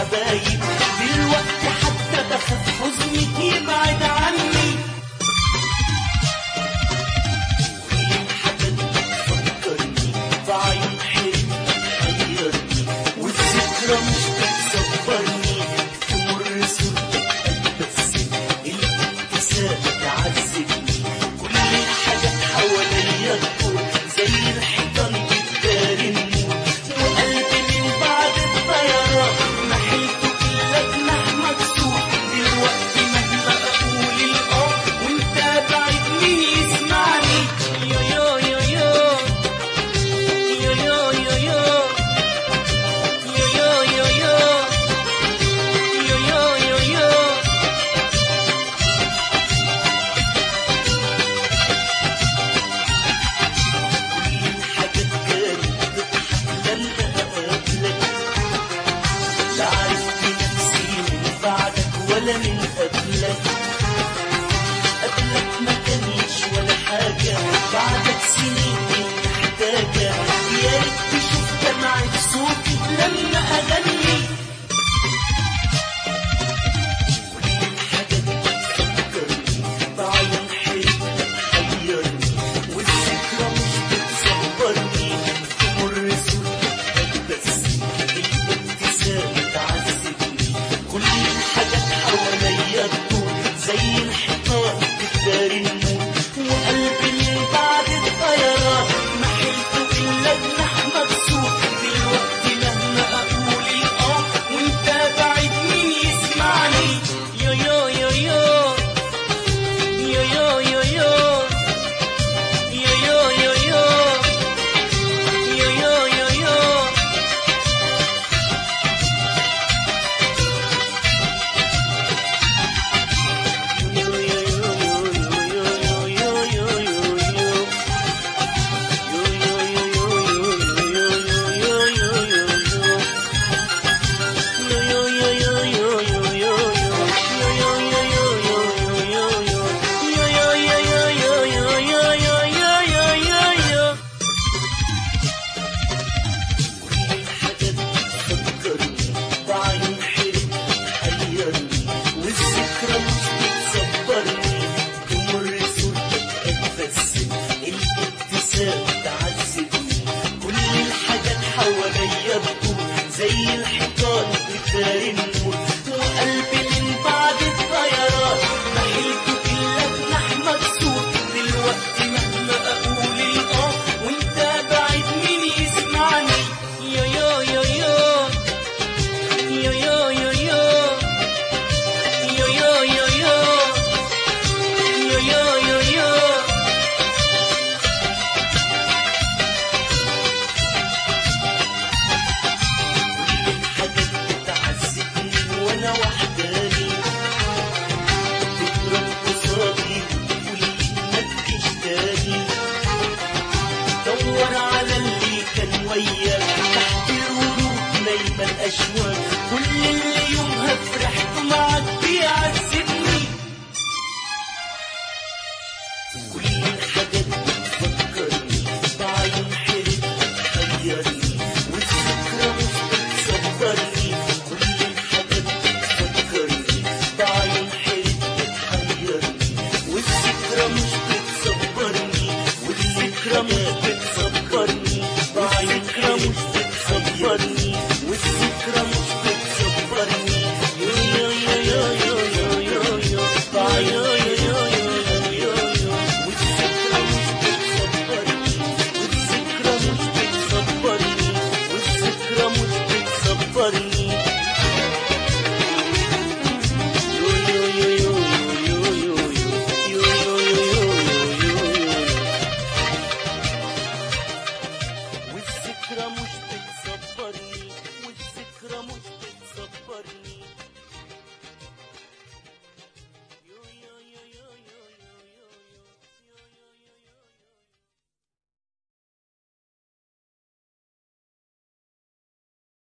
حبايب دلوقتي حتى بخاف حزنك يبعد عني حاجات بتفكرني بعيون حلم حيرني والذكرى مش بتصبرني تمر صورتك بس الابتسامة تعذبني كل الحاجات حواليا تدور زي الحيطان بتدار النور وقلبي من بعد الطيران ناحيته كلها جناح مكسور دلوقتي مهما اقول الاه وانت بعيد مين يسمعني يو يو يو يو يو يو يو يو يو يو يو يو يو يو يو حاجات كانت بتحلم أقابلك لا عرفت نفسي من بعدك ولا من قبلك قبلك ما كانش ولا حاجة بعدك سنين محتاجة يا ريت تشوف دمعة صوتي لما أغني حاجات بتفكرني بعيون حلم حيرني والذكرى مش بتصبرني تمر صورتك بس الابتسامة تعذبني كل الحاجات حواليا تدور زي الحيطان بتدار النور وقلبي من بعد الطيران ما حلته إلا جناح مكسور دلوقتي مهما أقول الآه وأنت بعيد مين يسمعني يو يو يو يو يو يو يو يو يو يو يو يو يو يو يو يو حاجات بتفكرني بعيون حلم حيرني والذكرى مش بتصبرني تمر صورتك بس الابتسامة تعذبني كل الحاجات حواليا بتدور زي الحيطان بتدار النور وقلبي من بعد الطيران ما حلته إلا جناح مكسور دلوقتي مهما أقول الآه وأنت بعيد مين يسمعني يو يو يو يو يو يو يو يو يو يو يو يو يو يو يو يو حاجات بتعذبني وانا وحداني تضرب قصادي وتقول ما تجيش تاني دور على اللي كان وياك تحت الورود نايمة الأشواك كل اللي يومها فرحت معاك بيعذبني كل الحاجات بتفكرني بعيون حلم حيرني والذكرى مش بتصبرني كل الحاجات بتفكرني بعيون حلم حيرني والذكرى مش بتصبرني والذكرى مش بتصبرني بعيون حلم بتصبرني والذكرى مش بتصبرني يو يو يو يو يو يو يو بعيون يو يو يو يو والذكرى مش بتصبرني والذكرى مش بتصبرني والذكرى مش بتصبرني